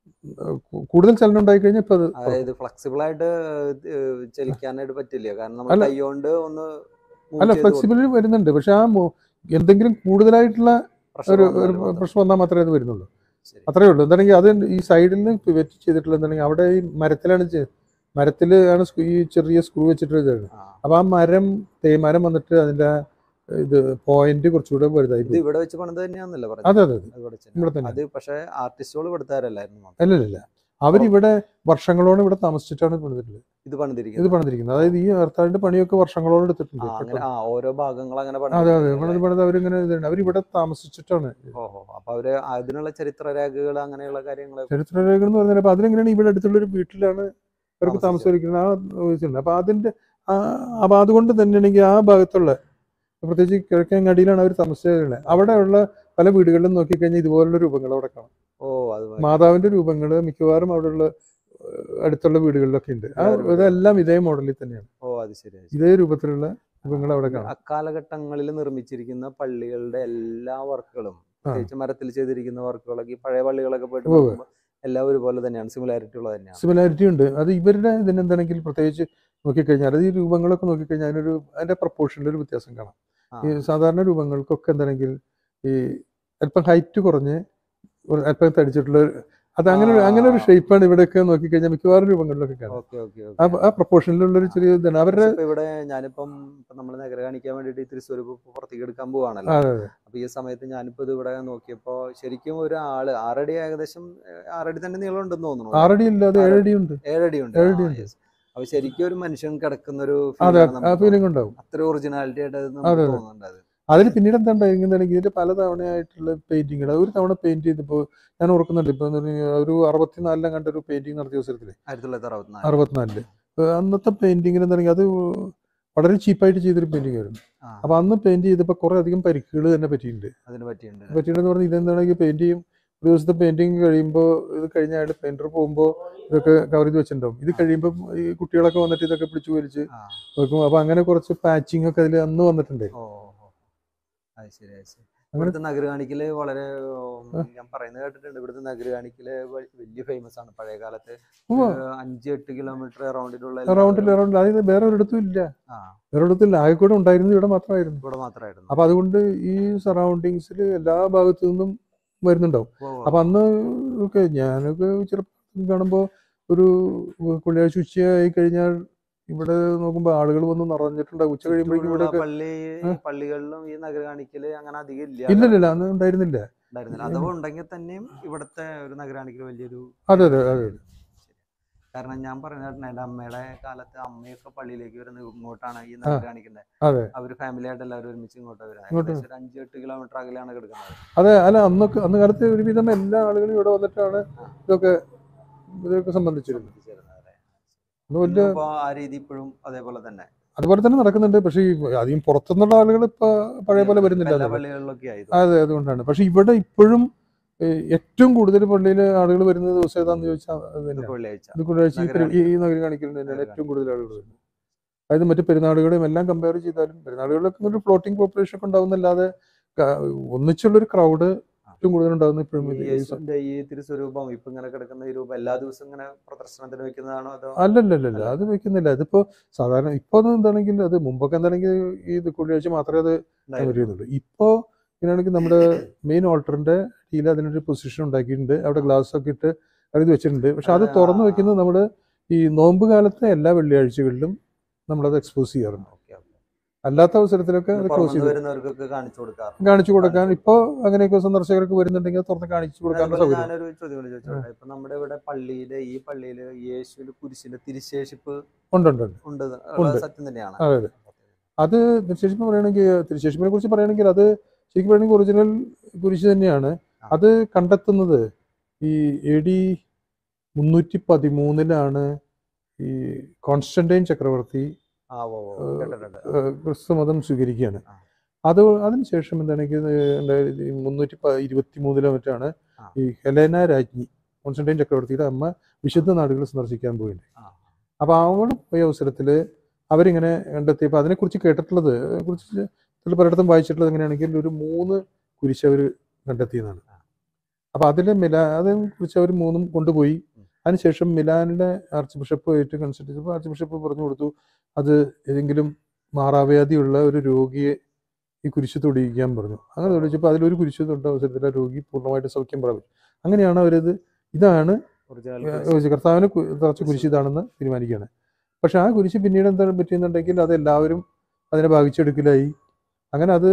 കൂടുതൽ ചലനം ഉണ്ടായി കഴിഞ്ഞാൽ ഇപ്പം അത് അതായത് ഫ്ലെക്സിബിൾ ആയിട്ട് ഏഹ് ചലിക്കാനായിട്ട് പറ്റില്ല കാരണം നമ്മൾ അല്ല. കൈ കൊണ്ട് ഒന്ന് move അല്ല ചെയ്ത് ഫ്ലെക്സിബിലിറ്റി വരുന്നുണ്ട് പക്ഷെ ആ മോ- എന്തെങ്കിലും കൂടുതലായിട്ടുള്ള pressure ഒരു വന്നാൽ ഒരു മാത്രം. പ്രശ്നം വന്നാൽ മാത്രമേ അത് വരുന്നുള്ളൂ ശരി. അത്രേ ഉള്ളൂ എന്താണെങ്കിൽ അത് ഈ സൈഡിൽ നിന്ന് പിവറ്റ് ചെയ്തിട്ടുള്ള എന്താണെങ്കിൽ അവിടെ ഈ മരത്തിലാണ് ചെ- മരത്തില് ആണ് സ്ക്രൂ- ഈ ചെറിയ സ്ക്രൂ വെച്ചിട്ട് ഇതാണ് ആ. അപ്പൊ ആ മരം തേയ്മാനം വന്നിട്ട് അതിന്റെ ഇത് പോയിന്റ് കുറച്ചുകൂടെ വലുതായി ഇത് പോയി. ഇവിടെ വെച്ച് പണിത് തന്നെയാന്നല്ലേ അതെ പറഞ്ഞത് അതെ അതെ അത് ഇവിടെ ഇവിടെ തന്നെ. തന്നെ. അത് പക്ഷെ ആർട്ടിസ്റ്റുകൾ ഇവിടുത്താരല്ലായിരുന്നു അല്ലല്ല അവരിവിടെ വർഷങ്ങളോളം ഇവിടെ താമസിച്ചിട്ടാണ് പണിതിട്ടുള്ളത് ഇത് ഇത് പണിതിരിക്കുന്നത് പണിതിരിക്കുന്നത് അതായത് ഈ ഹർത്താലിന്റെ പണിയൊക്കെ വർഷങ്ങളോളം എടുത്തിട്ടുണ്ട് ആ, അങ്ങനെ ആ ഓരോ ഭാഗങ്ങൾ അങ്ങനെ അതെ അതെ പണിതിരിക്കുന്നത് പണിത് പണിത് അവരിങ്ങനെ ഇതുണ്ട് അവരിവിടെ താമസിച്ചിട്ടാണ് ഓഹോ അപ്പൊ അവര് അതിനുള്ള ചരിത്ര രേഖകൾ അങ്ങനെയുള്ള കാര്യങ്ങൾ ചരിത്രരേഖകൾ എന്ന് പറഞ്ഞാൽ അപ്പൊ അതിനെങ്ങനെയാണ് ഇവിടെ അടുത്തുള്ള ഒരു വീട്ടിലാണ് അവർക്ക് താമസിച്ചത്. താമസിച്ചിരിക്കുന്നത് ആ ഇതുണ്ട് അപ്പൊ അതിന്റെ ആ അപ്പൊ അതുകൊണ്ട് തന്നെയാണെങ്കിൽ ആ ഭാഗത്തുള്ള പ്രത്യേകിച്ച് കിഴക്കങ്ങടിയിലാണ് അവർ താമസിച്ചിരുന്നത് അവിടെയുള്ള പല വീടുകളിലും നോക്കിക്കഴിഞ്ഞാൽ ഇതുപോലുള്ള രൂപങ്ങൾ അവിടെ കാണാം ഓ അത് മതി. മാതാവിന്റെ രൂപങ്ങൾ മിക്കവാറും അവിടെയുള്ള ഏഹ്, അടുത്തുള്ള വീടുകളിലൊക്കെ ഉണ്ട് ആ വേറെ വീടുകൾ. ഇതെല്ലാം ഇതേ മോഡലിൽ തന്നെയാണ് ഓ അത് ശരി അത് ശരി. ഇതേ രൂപത്തിലുള്ള രൂപങ്ങൾ അവിടെ കാണാം അക്കാലഘട്ടങ്ങളിൽ നിർമ്മിച്ചിരിക്കുന്ന പള്ളികളുടെ എല്ലാ വർക്കുകളും പ്രത്യേകിച്ച് മരത്തിൽ ചെയ്തിരിക്കുന്ന വർക്കുകളൊക്കെ ഈ പഴയ പള്ളികളൊക്കെ പോയിട്ട് ഉവ്വ്. നോക്കുമ്പോൾ എല്ലാം ഒരുപോലെ തന്നെയാണ് സിമിലാരിറ്റി ഉള്ളത് തന്നെയാണ് സിമിലാരിറ്റി ഉണ്ട് അത് ഇവരുടെ ഇതിനെന്താണെങ്കിൽ പ്രത്യേകിച്ച് നോക്കിക്കഴിഞ്ഞാൽ അത് ഈ രൂപങ്ങളൊക്കെ നോക്കിക്കഴിഞ്ഞാൽ അതിനൊരു അതിന്റെ പ്രപ്പോർഷനിൽ ഒരു വ്യത്യാസം കാണാം ആ. ഈ സാധാരണ രൂപങ്ങൾക്കൊക്കെ എന്താണെങ്കിൽ ഈ അല്പം ഹൈറ്റ് കുറഞ്ഞ് ഒരു അല്പം തടിച്ചിട്ടുള്ള ഒരു- അത് അങ്ങനെ ഒരു- അങ്ങനെ ഒരു ആ. ഷേപ്പാണ് ഇവിടെയൊക്കെ നോക്കിക്കഴിഞ്ഞാൽ മിക്കവാറും രൂപങ്ങളിലൊക്കെ കാണാം ഓക്കെ ഓക്കെ ആ ആ പ്രപ്പോർഷനിലുള്ള ഒരു ചെറിയ ഇതാണ് അവരുടെ ഇപ്പൊ ഇവിടെ ഞാനിപ്പം ഇപ്പൊ നമ്മൾ നഗര കാണിക്കാൻ വേണ്ടിയിട്ട് ഈ തൃശ്ശൂർ ഇപ്പൊ പുറത്തേക്ക് എടുക്കാൻ പോവാണല്ലോ അതെ അതെ അപ്പൊ ഈ സമയത്ത് ഞാനിപ്പോ ഇത് ഇവിടെ നോക്കിയപ്പോ ശരിക്കും ഒരു ആള് ആറടി ഏകദേശം ഏഹ്, ആറടി തന്നെ നീളം ഉണ്ടെന്ന് തോന്നുന്നു ആറടി ഇല്ലാതെ ഏഴടി ഉണ്ട് ഏഴടി ഉണ്ട് ഏഴടി ആ, ഉണ്ട്. yes. അപ്പൊ ശരിക്കും ഒരു മനുഷ്യൻ കിടക്കുന്ന ഒരു അതെ feel ആണ് ആ നമുക്ക് ഫീലിംഗ് ഉണ്ടാവും അത്ര ഒറിജിനാലിറ്റി ആയിട്ട് അത് അതെ, നമുക്ക് അതെ. തോന്നുന്നുണ്ട് അത് അതിൽ പിന്നീട് എന്താ ഉണ്ടായിരുന്നെങ്കിൽ ഇതിന്റെ പല തവണയായിട്ടുള്ള പെയിന്റിങ്ങൾ ഒരു തവണ പെയിന്റ് ചെയ്തപ്പോൾ ഞാൻ ഓർക്കുന്നുണ്ട് ഇപ്പൊ എന്ന് പറഞ്ഞാൽ ഒരു അറുപത്തിനാലിലും കണ്ട ഒരു പെയിന്റിങ് നടത്തിയ അവസരത്തില് ആയിരത്തി തൊള്ളായിരത്തി അറുപത്തിനാല് അറുപത്തിനാലില് ഏഹ് അന്നത്തെ പെയിന്റിങ്ങിന് എന്താണെങ്കിൽ അത് വളരെ ചീപ്പായിട്ട് ചെയ്തൊരു പെയിന്റിംഗ് ആയിരുന്നു ആ ആ, അപ്പൊ അന്ന് പെയിന്റ് ചെയ്തപ്പോൾ കുറെ അധികം പരിക്കുകൾ തന്നെ പറ്റിയിട്ടുണ്ട് അതിന് പറ്റിയിട്ടുണ്ട് പറ്റിയിട്ടുണ്ടെന്ന് പറഞ്ഞാൽ ഇതെന്താണെങ്കിൽ പെയിന്റ് ചെയ്യും ഒരു ദിവസത്തെ പെയിന്റിങ് കഴിയുമ്പോൾ ഇത് കഴിഞ്ഞായിട്ട് പെയിന്റർ പോകുമ്പോൾ ഇതൊക്കെ കവർ ചെയ്ത് വെച്ചിട്ടുണ്ടാവും ഇത് കഴിയുമ്പോൾ ഈ കുട്ടികളൊക്കെ വന്നിട്ട് ഇതൊക്കെ പിടിച്ചു വലിച്ച് ആ വെക്കും അപ്പൊ അങ്ങനെ കുറച്ച് പാച്ചിങ് ഒക്കെ അതിൽ അന്ന് വന്നിട്ടുണ്ട് ഓ ഓ, ഓ. അത് ശരി അത് ശരി ഇവിടുത്തെ നഗര കാണിക്കല് വളരെ ഉം, ഞാൻ പറയുന്നത് കേട്ടിട്ടുണ്ട് ഇവിടുത്തെ നഗര കാണിക്കല് വ- വലിയ ഫേമസ് ആണ് പഴയ കാലത്ത് ഉവ്വ. ഒരു അഞ്ച് എട്ട് കിലോമീറ്റർ അറൗണ്ടിലുള്ള റൗണ്ടിൽ റൗണ്ടിൽ അതായത് വേറെ ഒരിടത്തും ഇല്ല ആ വേറെ ഒരിടത്തില്ല ആകെ കൂടെ ഉണ്ടായിരുന്നത് ഇവിടെ മാത്രമായിരുന്നു ഇവിടെ മാത്രമായിരുന്നു അപ്പൊ അതുകൊണ്ട് ഈ സറൗണ്ടിങ്സിൽ എല്ലാ ഭാഗത്തു നിന്നും വരുന്നുണ്ടാവും ഓ, ഓ. അപ്പൊ അന്ന് ഒക്കെ ഞാനൊക്കെ ചെറുപ്പം കാണുമ്പോൾ ഒരു വെള്ളിയാഴ്ച ഉച്ചയായി കഴിഞ്ഞാൽ ഇവിടെ നോക്കുമ്പോൾ ആളുകൾ വന്ന് നിറഞ്ഞിട്ടുണ്ടാവും ഉച്ച കഴിയുമ്പോഴേക്കും ഇവിടെ ചുറ്റുമുള്ള പള്ളി ഈ പള്ളികളിലും ഈ നഗര കാണിക്കല് അങ്ങനെ അധികം ഇല്ല ഇല്ലില്ല അന്ന് ഉണ്ടായിരുന്നില്ല ഉണ്ടായിരുന്നില്ല അഥവാ ഉണ്ടെങ്കിൽ തന്നെയും ഇവിടുത്തെ ഒരു നഗര കാണിക്കല് വലിയൊരു അതെ അതെ അതെ കാരണം ഞാൻ പറയുന്നത് എൻ്റെ അമ്മയുടെ കാലത്ത് അമ്മയൊക്കെ പള്ളിയിലേക്ക് വരുന്നത് ഇങ്ങോട്ടാണ് ഈ നഗര കാണിക്കുന്നത് അതെ അവര് ഫാമിലി ആയിട്ട് എല്ലാവരും ഒരുമിച്ച് ഇങ്ങോട്ട് വരുന്നത് ഇങ്ങോട്ട് ഏകദേശം ഒരു അഞ്ച് എട്ട് കിലോമീറ്റർ അകലെയാണ് കിടക്കുന്നത് അതെ അല്ല അന്നൊക്കെ അന്ന് കാലത്ത് ഒരുവിധം എല്ലാ ആളുകളും ഇവിടെ വന്നിട്ടാണ് ഇതൊക്കെ ഇതൊക്കെ സംബന്ധിച്ചിരുന്നത് അത് വലിയ ഇന്നിപ്പോ ആ രീതി ഇപ്പോഴും അതേപോലെ തന്നെ അതുപോലെ തന്നെ നടക്കുന്നുണ്ട് പക്ഷേ ഈ അധികം പുറത്തുനിന്നുള്ള ആളുകൾ ഇപ്പൊ പഴയ പോലെ വരുന്നില്ല എല്ലാ എന്നല്ലേ. പള്ളികളിലൊക്കെ ആയത് അതെ അതുകൊണ്ടാണ് പക്ഷെ ഇവിടെ ഇപ്പോഴും ഏഹ്, ഏറ്റവും കൂടുതൽ പള്ളിയിൽ ആളുകൾ വരുന്ന ദിവസം ഏതാന്ന് ചോദിച്ചാൽ അത് തന്നെയാണ് വെള്ളിയാഴ്ച ഇത് കുഴിയാഴ്ച ഈ നഗര പെരു- ഈ ഈ നഗര കാണിക്കൽ തന്നെയാണ് നഗര ഏറ്റവും കൂടുതൽ ആളുകൾ വരുന്നത് അതായത് മറ്റു പെരുന്നാളുകളെയും എല്ലാം കമ്പയർ ചെയ്താലും പെരുന്നാളുകളിലൊക്കെ ഒരു ഫ്ലോട്ടിംഗ് പോപ്പുലേഷൻ ഒക്കെ ഉണ്ടാവുന്നല്ലാതെ ക- ഒന്നിച്ചുള്ളൊരു ക്രൗഡ് ഏറ്റവും കൂടുതൽ ഉണ്ടാവുന്ന ഇപ്പോഴും ഈ ഇത് ഈ സ- യേശുവിന്റെ ഈ തിരുസ്വരൂപം ഇപ്പൊ ഇങ്ങനെ കിടക്കുന്ന ഈ രൂപം എല്ലാ ദിവസവും ഇങ്ങനെ പ്രദർശനത്തിന് വെക്കുന്നതാണോ അതോ അല്ലല്ലല്ല അത് വെക്കുന്നില്ല അതിപ്പോ സാധാരണ ഇപ്പൊ അത് എന്താണെങ്കിൽ അത് മുമ്പൊക്കെ എന്താണെങ്കിൽ ഈ ഇത് കുഴിയാഴ്ച മാത്രമേ അത് ഉണ്ടായിരുന്നു? വരുന്നുള്ളൂ ഇപ്പോ ഇങ്ങനെയാണെങ്കിൽ നമ്മുടെ മെയിൻ ഓൾട്ടറിന്റെ കീഴിൽ അതിനൊരു പൊസിഷൻ ഉണ്ടാക്കിയിട്ടുണ്ട് അവിടെ ഗ്ലാസ് ഒക്കെ ഇട്ട് കരുതി വെച്ചിട്ടുണ്ട് പക്ഷെ അത് ആ. തുറന്നു വെക്കുന്നത് നമ്മുടെ ഈ നോമ്പ് കാലത്തെ എല്ലാ വെള്ളിയാഴ്ചകളിലും നമ്മളത് എക്സ്പോസ് ചെയ്യാറുണ്ട് ഓക്കെ ഓക്കെ അല്ലാത്ത അവസരത്തിലൊക്കെ അത് ക്ലോസ് പുറമെ ചെയ്ത് വരുന്നവർക്കൊക്കെ കാണിച്ചു കൊടുക്കാറുണ്ട് കാണിച്ചു കൊടുക്കാൻ ഇപ്പോൾ അങ്ങനെയൊക്കെ സന്ദർശകർക്ക് വരുന്നുണ്ടെങ്കിൽ അത് തുറന്ന് കാണിച്ചു കൊടുക്കാനുള്ള അതുപോലെ സൗകര്യം ഞാനൊരു ചോദ്യം കൂടി ചോദിച്ചോട്ടെ ഇപ്പൊ നമ്മുടെ ഇവിടെ പള്ളിയില് ഈ പള്ളിയില് യേശുവിന്റെ കുരിശിന്റെ തിരുശേഷിപ്പ് ഉണ്ട് ഉണ്ട് ഉണ്ട് ഉണ്ട് ഉണ്ട്. സത്യം തന്നെയാണ് അതെ അതെ അത് തിരുശേഷിപ്പ് പറയുകയാണെങ്കിൽ തിരുശേഷിപ്പിനെ കുറിച്ച് പറയുകയാണെങ്കിൽ അത് ശരിക്കും പറയുകയാണെങ്കിൽ ഒറിജിനൽ കുരിശ് തന്നെയാണ് ആ. അത് കണ്ടെത്തുന്നത് ഈ എ ഡി മുന്നൂറ്റി പതിമൂന്നിലാണ് ഈ കോൺസ്റ്റന്റൈൻ ചക്രവർത്തി ആ ഓ ഓ, കേട്ടിട്ടുണ്ട് ഏഹ്, ക്രിസ്തുമതം സ്വീകരിക്കുകയാണ് ആ. അത് അതിനുശേഷം എന്താണെങ്കിൽ രണ്ടായിരത്തി മുന്നൂറ്റി പ- ഇരുപത്തി മൂന്നിലോ മറ്റാണ് ആ. ഈ ഹെലേന രാജ്ഞി കോൺസ്റ്റന്റൈൻ ചക്രവർത്തിയുടെ അമ്മ വിശുദ്ധ നാടുകൾ സന്ദർശിക്കാൻ പോയിട്ടുണ്ട് ആ. അപ്പൊ അവിടെ പോയ അവസരത്തിൽ അവരിങ്ങനെ കണ്ടെത്തിയപ്പോൾ അതിനെക്കുറിച്ച് കേട്ടിട്ടുള്ളത് കുറിച്ച് ഇതിൽ പലയിടത്തും വായിച്ചിട്ടുള്ളത് എങ്ങനെയാണെങ്കിൽ ഒരു മൂന്ന് കുരിശ് അവർ കണ്ടെത്തിയതാണ് ആ. അപ്പൊ അതിൽ മിലാ അതിനെ കുറിച്ച് അവർ മൂന്നും കൊണ്ടുപോയി ഉം. അതിനുശേഷം മിലാനിലെ ആർച്ച് ബിഷപ്പുമായിട്ട് കൺസൾട്ട് ചെയ്തപ്പോൾ ആർച്ച് ബിഷപ്പ് പറഞ്ഞു കൊടുത്തു അത് ഏതെങ്കിലും മാറാവ്യാധിയുള്ള ഒരു രോഗിയെ ഈ കുരിശ് തൊടിയിക്കാൻ പറഞ്ഞു അങ്ങനെ തൊടിച്ചപ്പോൾ അതിലൊരു കുരിശ് തൊണ്ട അവസരത്തിൽ ആ രോഗി പൂർണ്ണമായിട്ട് സൗഖ്യം പ്രാപിച്ചു അങ്ങനെയാണ് അവരത് ഇതാണ് ഒറിജിനൽ ഏഹ് കർത്താവിന് കു- തറച്ച കുരിശ് ഇതാണെന്ന് തീരുമാനിക്കുകയാണ് പക്ഷെ ആ കുരിശ് പിന്നീട് എന്താണ് പറ്റിയെന്നുണ്ടെങ്കിൽ അത് എല്ലാവരും അതിനെ ഭാഗിച്ചെടുക്കലായി അങ്ങനെ അത്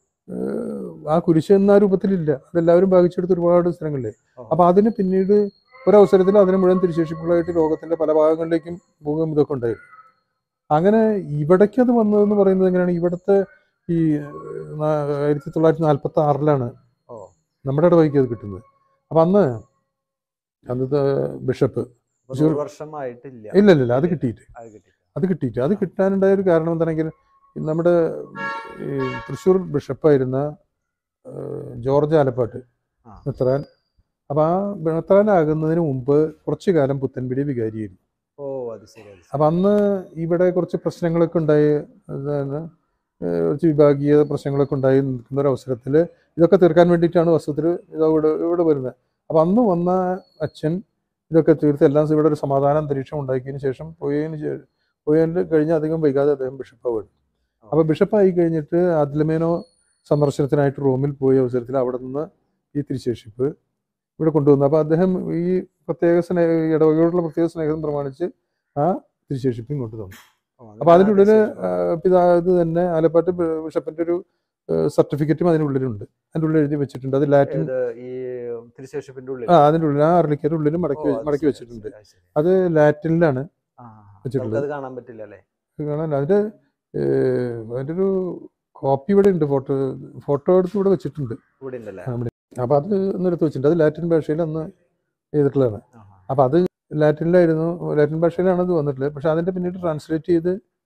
ഏഹ് ആ കുരിശ് എന്ന രൂപത്തിലില്ല അതെല്ലാവരും ഭാഗിച്ചെടുത്ത് ഒരുപാട് സ്ഥലങ്ങളിലെ ഓ. അപ്പൊ അതിന് പിന്നീട് ഒരവസരത്തിൽ അതിന് മുഴുവൻ തിരുശേഷിപ്പുകളായിട്ട് ലോകത്തിന്റെ പല ഭാഗങ്ങളിലേക്കും പോകുകയും ഇതൊക്കെ ഉണ്ടായി അങ്ങനെ ഇവിടേക്ക് അത് വന്നതെന്ന് പറയുന്നത് എങ്ങനെയാണ് ഇവിടുത്തെ ഈ നാ- ആയിരത്തി തൊള്ളായിരത്തി നാൽപ്പത്തി ആറിലാണ് ഓ നമ്മുടെ ഇടവഴിക്ക് അത് കിട്ടുന്നത് അപ്പൊ അന്ന് അന്നത്തെ ബിഷപ്പ് അപ്പൊ നൂറ് വർഷമായിട്ടില്ല ഇല്ല ഇല്ല ഇല്ല അത് കിട്ടിയിട്ട് അത് കിട്ടി അത് കിട്ടിയിട്ട് അത് കിട്ടാനുണ്ടായ ഒരു കാരണം എന്താണെങ്കിൽ നമ്മുടെ ഈ തൃശ്ശൂർ ബിഷപ്പായിരുന്ന ഏഹ്, ജോർജ് ആലപ്പാട്ട് ആ. മെത്രാൻ അപ്പൊ ആ മെത്രാനാകുന്നതിന് മുമ്പ് കുറച്ചു കാലം പുത്തൻപിടി വികാരിയായിരുന്നു ഓ അത് ശരി അത് ശരി. അപ്പൊ അന്ന് ഇവിടെ കുറച്ച് പ്രശ്നങ്ങളൊക്കെ ഉണ്ടായി അതാണ് ഏഹ്, കുറച്ച് വിഭാഗീയ പ്രശ്നങ്ങളൊക്കെ ഉണ്ടായി നിൽക്കുന്ന ഒരു അവസരത്തിൽ ഇതൊക്കെ തീർക്കാൻ വേണ്ടിയിട്ടാണ് വസ്തുത്തിൽ ഇത് ഇവിടെ ഇവിടെ വരുന്നത് അപ്പൊ അന്ന് വന്ന അച്ഛൻ ഇതൊക്കെ തീർത്ത് എല്ലാം ഇവിടെ ഒരു സമാധാന അന്തരീക്ഷം ഉണ്ടാക്കിയതിന് ശേഷം പോയതിന് ശേ- പോയതിന് കഴിഞ്ഞ് അധികം വൈകാതെ അദ്ദേഹം ബിഷപ്പാവുകയാണ് അപ്പൊ ബിഷപ്പായി കഴിഞ്ഞിട്ട് ആദിലമേനോ സന്ദർശനത്തിനായിട്ട് റോമിൽ പോയ അവസരത്തിൽ അവിടെ നിന്ന് ഈ തിരുശേഷിപ്പ് ഇവിടെ കൊണ്ടുവന്നു അപ്പൊ അദ്ദേഹം ഈ പ്രത്യേക സ്നേഹ ഇടവകയോടുള്ള പ്രത്യേക സ്നേഹം പ്രമാണിച്ച് ആ തിരുശേഷിപ്പ് ഇങ്ങോട്ട് തന്നു ഓ, അപ്പൊ അതിൻ്റെ അങ്ങനെ ഉള്ളില് ശരി. ആ, പിതാ ഇത് തന്നെ ആലപ്പാട്ട് ബി- ബിഷപ്പിന്റെ ഒരു സർട്ടിഫിക്കറ്റും അതിൻ്റെ ഉള്ളിലുണ്ട് അതിൻ്റെ ഉള്ളിൽ എഴുതി വെച്ചിട്ടുണ്ട് അത് ലാറ്റിൻ ഏത് ഈ തിരുശേഷിപ്പിന്റെ ഉള്ളിൽ ആ അതിൻ്റെ ഉള്ളിൽ ആ അരളിക്കയുടെ ഉള്ളിൽ മടക്കി ഓ, വെ- അത് മടക്കി ശരി, വെച്ചിട്ടുണ്ട് അത് ശരി. അത് ലാറ്റിനിലാണ് ആ, ആ, ആ. വെച്ചിട്ടുള്ളത്. നമുക്കത് കാണാൻ പറ്റില്ല അല്ലേ ഇത് കാണാൻ അതിന്റെ ഏഹ്, അതിന്റെ ഒരു കോപ്പി ഇവിടെ ഉണ്ട് ഫോട്ടോ ഫോട്ടോ എടുത്ത് ഇവിടെ വെച്ചിട്ടുണ്ട് ഇവിടെ ഉണ്ടല്ലേ ആ, ഇവിടെ. അപ്പൊ അത് ഒന്ന് എടുത്ത് വെച്ചിട്ടുണ്ട് അത് ലാറ്റിൻ ഭാഷയിൽ അന്ന് ചെയ്തിട്ടുള്ളതാണ് ആ, ആ. അപ്പൊ അത് ലാറ്റിനിലായിരുന്നു ലാറ്റിൻ ഭാഷയിലാണ് അത് വന്നിട്ടുള്ളത് പക്ഷെ അതിന്റെ പിന്നീട് ട്രാൻസ്ലേറ്റ് ചെയ്ത്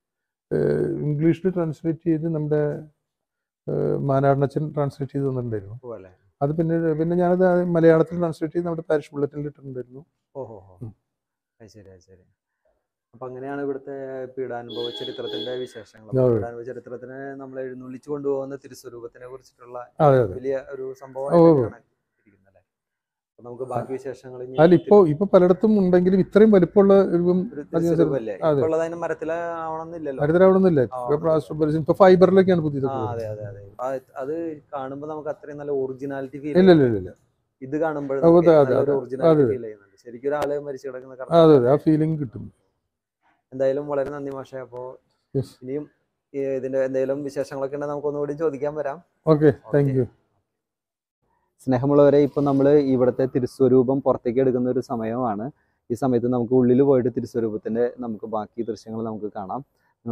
ഇംഗ്ലീഷിൽ ട്രാൻസ്ലേറ്റ് ചെയ്ത് നമ്മുടെ ഏഹ്, മാനാടനച്ചൻ ട്രാൻസ്ലേറ്റ് ചെയ്ത് തന്നിട്ടുണ്ടായിരുന്നു പോലെ അത് പിന്നെ പിന്നെ ഞാനത് മലയാളത്തിൽ ട്രാൻസ്ലേറ്റ് ചെയ്ത് നമ്മുടെ പാരിഷ് ബുള്ളറ്റിനിൽ ഇട്ടിട്ടുണ്ടായിരുന്നു ഓഹോ ഹോ ഉം. അത് ശരി അത് ശരി അപ്പൊ അങ്ങനെയാണ് ഇവിടുത്തെ പീഡാനുഭവ ചരിത്രത്തിന്റെ വിശേഷങ്ങൾ അതെ. പീഡാനുഭവ ചരിത്രത്തിന് നമ്മൾ എഴുന്നള്ളിച്ചു കൊണ്ടുപോകുന്ന തിരുസ്വരൂപത്തിനെ കുറിച്ചിട്ടുള്ള അതെ അതെ വലിയ ഒരു ഓ, ഓ. സംഭവമായിട്ടാണ് ഇരിക്കുന്നത് അപ്പൊ നമുക്ക് ബാക്കി വിശേഷങ്ങൾ ഇനി അതിൽ ഇപ്പോൾ ഇപ്പൊ പലയിടത്തും ഉണ്ടെങ്കിലും ഇത്രയും വലിപ്പമുള്ള രൂപം ഒരു അധികം തിരുസ്വരൂപല്ലേ അതെ. ഇപ്പൊ ഉള്ളത് അതിന് മരത്തിലാവണമെന്നില്ലല്ലോ ഹരിതരാവണമെന്നില്ല ആ. ഇപ്പൊ പ്ലാസ്റ്റർ ഇപ്പൊ ഫൈബറിലൊക്കെയാണ് ആ പുതിയതൊക്കെ അതെ അതെ അതെ ആ, അത് കാണുമ്പോ നമുക്ക് അത്രയും നല്ല ഒറിജിനാലിറ്റി ഫീൽ ഇല്ല ഇല്ല ഇല്ല ഇല്ല ഇത് കാണുമ്പോൾ അതെ, അതെ, അതെ, ഒറിജിനാലിറ്റി അതെ. ഫീൽ ചെയ്യുന്നുണ്ട് ശരിക്കും ഒരാള് മരിച്ചു കിടക്കുന്ന അതെ കറക്റ്റ് അതെ ആ ഫീലിംഗ് കിട്ടും എന്തായാലും വളരെ നന്ദി മാഷെ അപ്പോ Yes. ഇനിയും ഈ ഇതിന്റെ എന്തെങ്കിലും വിശേഷങ്ങളൊക്കെ ഉണ്ടെങ്കിൽ നമുക്ക് ഒന്നുകൂടി ചോദിക്കാൻ വരാം ഓക്കെ താങ്ക് യു സ്നേഹമുള്ളവരെ ഇപ്പൊ നമ്മൾ ഇവിടുത്തെ തിരുസ്വരൂപം പുറത്തേക്ക് എടുക്കുന്ന ഒരു സമയമാണ് ഈ സമയത്ത് നമുക്ക് ഉള്ളിൽ പോയിട്ട് തിരുസ്വരൂപത്തിന്റെ നമുക്ക് ബാക്കി ദൃശ്യങ്ങൾ നമുക്ക് കാണാം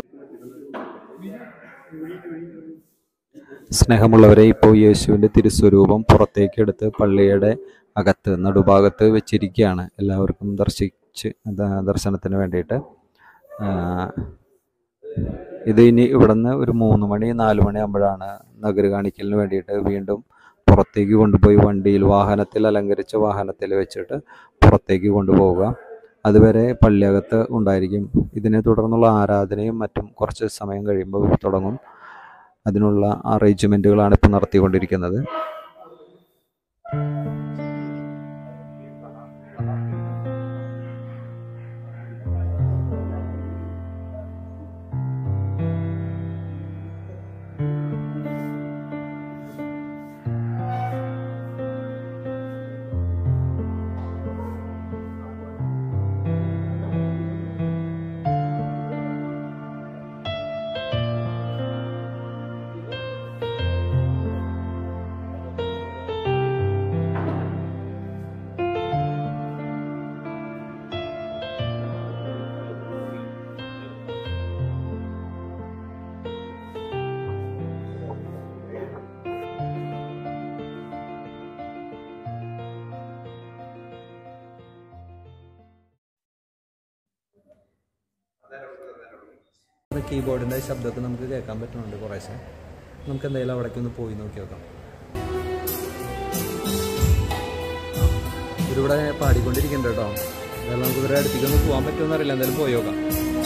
സ്നേഹമുള്ളവരെ ഇപ്പോൾ യേശുവിന്റെ തിരുസ്വരൂപം പുറത്തേക്ക് എടുത്ത് പള്ളിയുടെ അകത്ത് നടുഭാഗത്ത് വെച്ചിരിക്കുകയാണ് എല്ലാവർക്കും ദർശിച്ച് ദ- ദർശനത്തിന് വേണ്ടിയിട്ട് ആ, ഇത് ഇനി ഇവിടുന്ന് ഒരു മൂന്ന് മണി നാല് മണി ആകുമ്പോഴാണ് നഗര കാണിക്കലിന് വേണ്ടിയിട്ട് വീണ്ടും പുറത്തേക്ക് കൊണ്ടുപോയി വണ്ടിയിൽ വാഹനത്തിൽ അലങ്കരിച്ച വാഹനത്തിൽ വെച്ചിട്ട് പുറത്തേക്ക് കൊണ്ടുപോവുക അതുവരെ പള്ളിയകത്ത് ഉണ്ടായിരിക്കും ഇതിനെ തുടർന്നുള്ള ആരാധനയും മറ്റും കുറച്ച് സമയം കഴിയുമ്പോൾ തുടങ്ങും അതിനുള്ള അറേഞ്ച്മെൻറ്റുകളാണ് ഇപ്പോൾ നടത്തിക്കൊണ്ടിരിക്കുന്നത് കീബോർഡിൻ്റെ ശബ്ദമൊക്കെ നമുക്ക് കേൾക്കാൻ പറ്റുന്നുണ്ട് കുറേശ്ശെ നമുക്ക് എന്തായാലും അവിടേക്ക് ഒന്ന് പോയി നോക്കി നോക്കാം ഇവരിവിടെ പാടിക്കൊണ്ടിരിക്കുന്നുണ്ട് കേട്ടോ എന്തായാലും നമുക്ക് ഇവരുടെ അടുത്തേക്കൊന്ന് പോകാൻ പറ്റുമെന്ന് അറിയില്ല എന്തായാലും പോയി നോക്കാം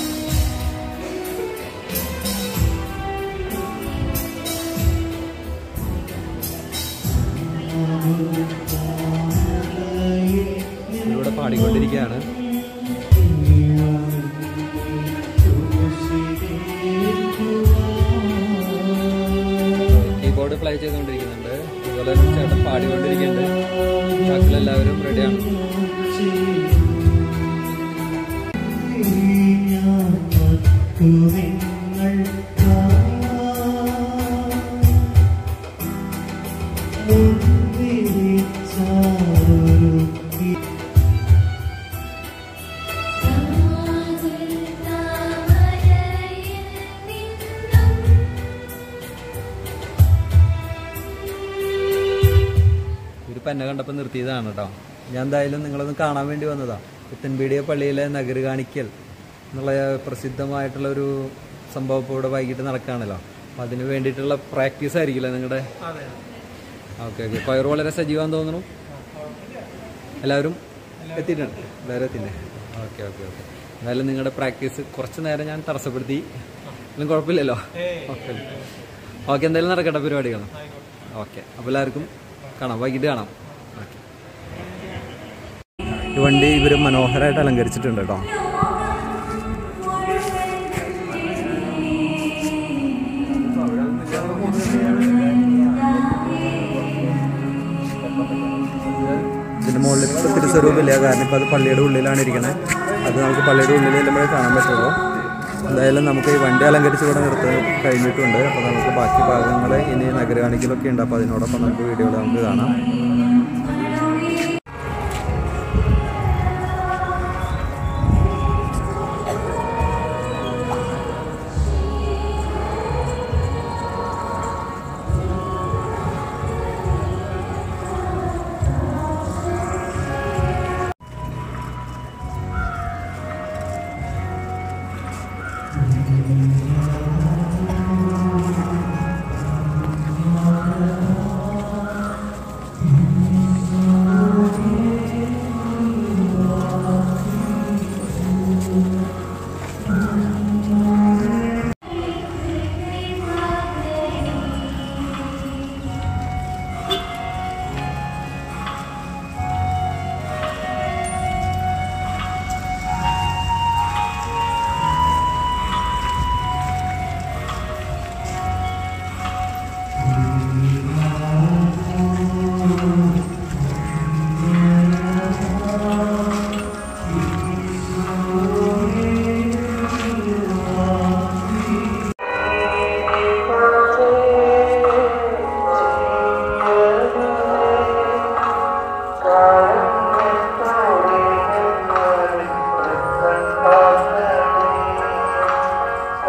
ഇവിടെ പാടിക്കൊണ്ടിരിക്കുകയാണ് കീബോർഡ് പ്ലേ ചെയ്തുകൊണ്ടിരിക്കുന്നുണ്ട് അതുപോലെ തന്നെ ചേട്ടൻ പാടിക്കൊണ്ടിരിക്കുന്നുണ്ട് ബാക്കിലെല്ലാവരും റെഡിയാണ് ഒരു പന്ന കണ്ടപ്പോൾ നിർത്തിയതാണ് കേട്ടോ ഞാൻ എന്തായാലും നിങ്ങളൊന്ന് കാണാൻ വേണ്ടി വന്നതാ പുത്തൻപീടിയ പള്ളിയിലെ നഗര കാണിക്കൽ എന്നുള്ള പ്രസിദ്ധമായിട്ടുള്ള ഒരു സംഭവം ഇപ്പോൾ ഇവിടെ വൈകിട്ട് നടക്കുകയാണല്ലോ അപ്പം അതിന് വേണ്ടിയിട്ടുള്ള പ്രാക്ടീസ് ആയിരിക്കില്ലേ നിങ്ങളുടെ ഓക്കെ ഓക്കെ പയർ വളരെ സജീവമാണെന്ന് തോന്നുന്നു എല്ലാവരും എത്തിയിട്ടുണ്ട് എല്ലാവരും എത്തിയില്ലേ ഓക്കെ ഓക്കെ ഓക്കെ എന്തായാലും നിങ്ങളുടെ പ്രാക്ടീസ് കുറച്ച് നേരം ഞാൻ തടസ്സപ്പെടുത്തി ഒന്നും കുഴപ്പമില്ലല്ലോ ഓക്കെ ഓക്കെ എന്തായാലും നടക്കട്ടെ പരിപാടികൾ ഓക്കെ അപ്പോൾ എല്ലാവർക്കും കാണാം വൈകിട്ട് കാണാം ഓക്കെ ഈ വണ്ടി ഇവർ മനോഹരമായിട്ട് അലങ്കരിച്ചിട്ടുണ്ട് കേട്ടോ ഇതിൻ്റെ മുകളിൽ ഇപ്പോൾ തിരുസ്വരൂപമില്ല കാരണം ഇപ്പോൾ അത് പള്ളിയുടെ ഉള്ളിലാണ് ഇരിക്കണത് അത് നമുക്ക് പള്ളിയുടെ ഉള്ളിൽ ചെല്ലുമ്പോഴേ കാണാൻ പറ്റുള്ളൂ എന്തായാലും നമുക്ക് ഈ വണ്ടി അലങ്കരിച്ച് ഇവിടെ നിർത്തി കഴിഞ്ഞിട്ടുണ്ട് അപ്പോൾ നമുക്ക് ബാക്കി ഭാഗങ്ങൾ ഇനി നഗരകാണിക്കലൊക്കെ ഉണ്ട് അപ്പോൾ അതിനോടൊപ്പം നമുക്ക് വീഡിയോയിൽ നമുക്ക് കാണാം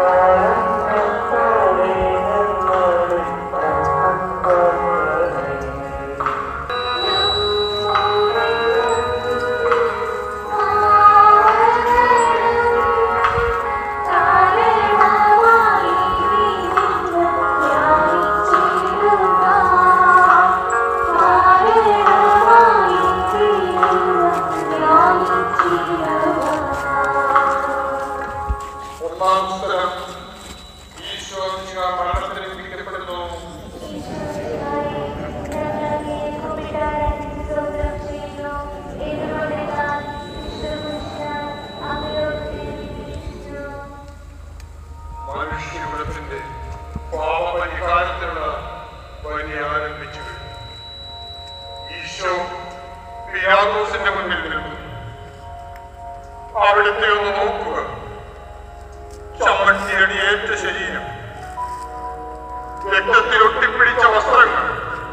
ഒന്നാം സ്ഥലം ഈശോ നിങ്ങൾ മരണത്തിന് വിധിക്കപ്പെടുന്നു മനുഷ്യകുലത്തിന്റെ പാപപരിഹാരത്തിനുള്ള വഴി ആരംഭിച്ചു ഈശോ പിയാദോസിന്റെ മുന്നിൽ നിൽക്കുന്നു അവിടുത്തെ ഒന്ന് നോക്കുക ചമ്മട്ടിയടിയേറ്റ ശരീരം രക്തത്തിൽ ഒട്ടിപ്പിടിച്ച വസ്ത്രങ്ങൾ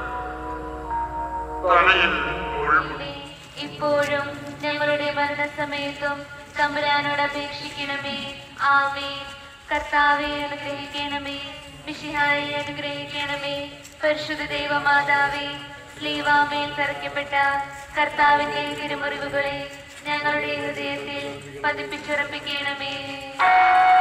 തലയിൽ മുൾമുടി ഇപ്പോഴും ഞങ്ങളുടെ മരണസമയത്തും തമ്പുരാനോട് അപേക്ഷിക്കണമേ ആമേ കർത്താവെ അനുഗ്രഹിക്കണമേ മിഷിഹായെ അനുഗ്രഹിക്കണമേ പരിശുദ്ധ ദൈവമാതാവേ സ്ലീവാമേൽ തറയ്ക്കപ്പെട്ട കർത്താവിന്റെ തിരുമുറിവുകളെ ഞങ്ങളുടെ ഹൃദയത്തിൽ പതിപ്പിച്ചുറപ്പിക്കണമേ